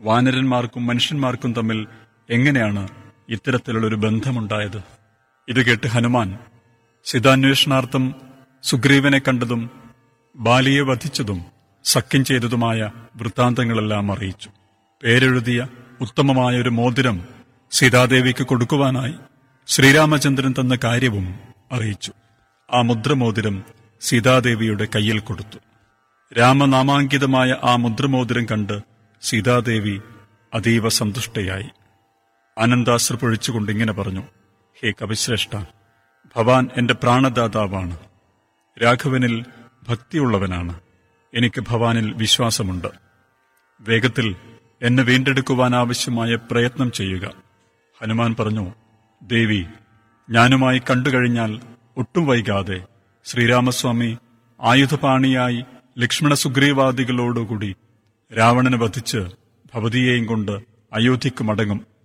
വാനരന്മാർക്കും മനുഷ്യന്മാർക്കും തമ്മിൽ എങ്ങനെയാണ് ഇത്തരത്തിലുള്ളൊരു ബന്ധമുണ്ടായത് ഇത് കേട്ട് ഹനുമാൻ സീതാന്വേഷണാർത്ഥം സുഗ്രീവനെ കണ്ടതും ബാലിയെ വധിച്ചതും സഖ്യം ചെയ്തതുമായ വൃത്താന്തങ്ങളെല്ലാം അറിയിച്ചു പേരെഴുതിയ ഉത്തമമായ ഒരു മോതിരം സീതാദേവിക്ക് കൊടുക്കുവാനായി ശ്രീരാമചന്ദ്രൻ തന്ന കാര്യവും അറിയിച്ചു ആ മുദ്രമോതിരം സീതാദേവിയുടെ കയ്യിൽ കൊടുത്തു രാമനാമാങ്കിതമായ ആ മുദ്രമോതിരം കണ്ട് സീതാദേവി അതീവ സന്തുഷ്ടയായി ആനന്ദാശ്ര പൊഴിച്ചുകൊണ്ട് ഇങ്ങനെ പറഞ്ഞു ഹേ കവിശ്രേഷ്ഠ ഭവാൻ എന്റെ പ്രാണദാതാവാണ് രാഘവനിൽ ഭക്തിയുള്ളവനാണ് എനിക്ക് ഭവാനിൽ വിശ്വാസമുണ്ട് വേഗത്തിൽ എന്നെ വീണ്ടെടുക്കുവാൻ ആവശ്യമായ പ്രയത്നം ചെയ്യുക ഹനുമാൻ പറഞ്ഞു ദേവി ഞാനുമായി കണ്ടുകഴിഞ്ഞാൽ ഒട്ടും വൈകാതെ ശ്രീരാമസ്വാമി ആയുധപാണിയായി ലക്ഷ്മണ സുഗ്രീവാദികളോടുകൂടി രാവണനെ വധിച്ച് ഭവതിയെയും കൊണ്ട് അയോധ്യക്ക് മടങ്ങും